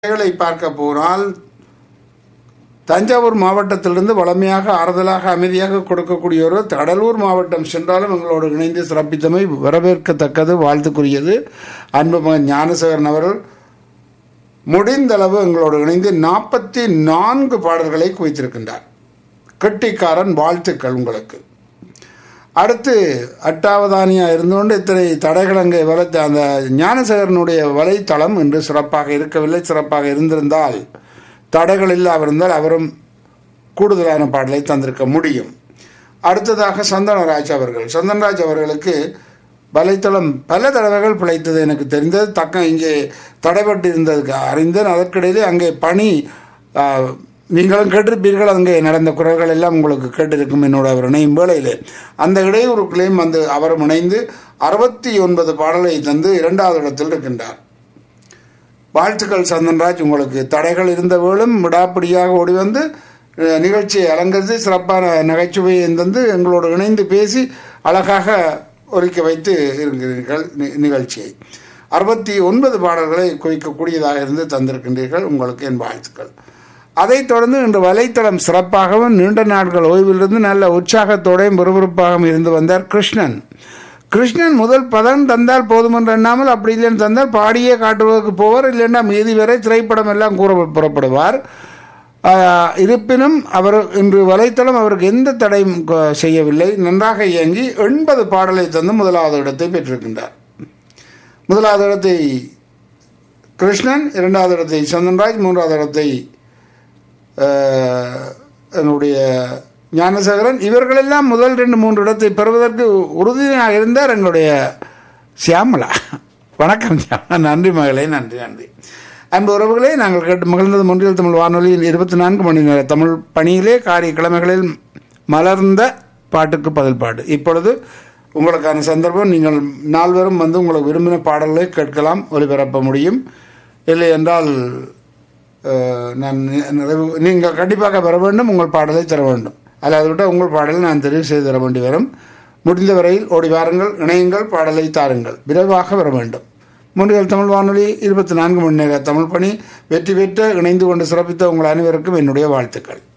கதைகளை பார்க்க போனால் தஞ்சாவூர் மாவட்டத்திலிருந்து வளமையாக ஆறுதலாக அமைதியாக கொடுக்கக்கூடிய ஒரு கடலூர் மாவட்டம் சென்றாலும் எங்களோடு இணைந்து சிறப்பித்தமை வரவேற்கத்தக்கது வாழ்த்துக்குரியது அன்பு மகன் ஞானசேகரன் அவர்கள் முடிந்தளவு எங்களோடு இணைந்து நாற்பத்தி நான்கு பாடல்களை குவித்திருக்கின்றார் கெட்டிக்காரன் வாழ்த்துக்கள் உங்களுக்கு அடுத்து அட்டாவதானியா இருந்துகொண்டு இத்தனை தடைகள் அங்கே வளர்த்த அந்த ஞானசேகரனுடைய வலைத்தளம் இன்று சிறப்பாக இருக்கவில்லை சிறப்பாக இருந்திருந்தால் தடைகள் இல்லாவிருந்தால் அவரும் கூடுதலான பாடலை தந்திருக்க முடியும் அடுத்ததாக சந்தனராஜ் அவர்கள் சந்தனராஜ் அவர்களுக்கு வலைத்தளம் பல தடவைகள் பிழைத்தது எனக்கு தெரிந்தது தக்க இங்கே தடைபட்டு இருந்ததுக்கு அறிந்தேன் அதற்கிடையிலே அங்கே பணி ஆ, நீங்களும் கேட்டிருப்பீர்கள் அங்கே நடந்த குரல்கள் எல்லாம் உங்களுக்கு கேட்டிருக்கும் என்னோட அவர் இணையும் வேளையிலே அந்த இடையூறுகளையும் வந்து அவரும் இணைந்து அறுபத்தி ஒன்பது பாடலை தந்து இரண்டாவது இடத்தில் இருக்கின்றார் வாழ்த்துக்கள் சந்தன்ராஜ் உங்களுக்கு தடைகள் இருந்த வேளும் விடாப்பிடியாக ஓடி வந்து அஹ், நிகழ்ச்சியை அலங்கரித்து சிறப்பான நகைச்சுவையை தந்து எங்களோடு இணைந்து பேசி அழகாக ஒலிக்க வைத்து இருக்கிறீர்கள் நி- நிகழ்ச்சியை அறுபத்தி ஒன்பது பாடல்களை குவிக்கக்கூடியதாக இருந்து தந்திருக்கின்றீர்கள் உங்களுக்கு என் வாழ்த்துக்கள் அதைத் தொடர்ந்து இன்று வலைத்தளம் சிறப்பாகவும் நீண்ட நாட்கள் ஓய்விலிருந்து நல்ல உற்சாகத்தோடையும் விறுவிறுப்பாகவும் இருந்து வந்தார் கிருஷ்ணன் கிருஷ்ணன் முதல் பதம் தந்தால் போதும் என்று எண்ணாமல் அப்படி இல்லைன்னு தந்தால் பாடியே காட்டுவதற்கு போவார் இல்லைன்னா மீதி வரை திரைப்படம் எல்லாம் கூற புறப்படுவார் ஆஹ், இருப்பினும் அவர் இன்று வலைத்தளம் அவருக்கு எந்த தடையும் கொ- செய்யவில்லை நன்றாக இயங்கி எண்பது பாடலை தந்து முதலாவது இடத்தை பெற்றிருக்கின்றார் முதலாவது இடத்தை கிருஷ்ணன் இரண்டாவது இடத்தை சந்தன்ராஜ் மூன்றாவது இடத்தை ஆஹ், என்னுடைய ஞானசேகரன் இவர்களெல்லாம் முதல் ரெண்டு மூன்று இடத்தை பெறுவதற்கு உறுதியாக இருந்தார் எங்களுடைய சியாமலா வணக்கம் சியாமலா நன்றி மகளே நன்றி நன்றி அன்பு உறவுகளே நாங்கள் கேட்டு மகிழ்ந்தது முன்றியல் தமிழ் வானொலியின் இருபத்தி நான்கு மணி நேர தமிழ் பணியிலே காரிய கிழமைகளில் மலர்ந்த பாட்டுக்கு பதில் பாட்டு இப்பொழுது உங்களுக்கான சந்தர்ப்பம் நீங்கள் நால்வரும் வந்து உங்களுக்கு விரும்பின பாடல்களை கேட்கலாம் ஒளிபரப்ப முடியும் இல்லை என்றால் அஹ், நான் நி- நிறைவு நீங்கள் கண்டிப்பாக பெற வேண்டும் உங்கள் பாடலை தர வேண்டும் அல்லாது விட்டால் உங்கள் பாடலை நான் தெரிவு செய்து தர வேண்டி வரும் முடிந்த வரையில் ஓடி வாருங்கள் இணையுங்கள் பாடலை தாருங்கள் விரைவாக வர வேண்டும் முன்னில் தமிழ் வானொலி இருபத்தி நான்கு மணி நேர தமிழ் பணி வெற்றி பெற்று இணைந்து கொண்டு சிறப்பித்த உங்கள் அனைவருக்கும் என்னுடைய வாழ்த்துக்கள்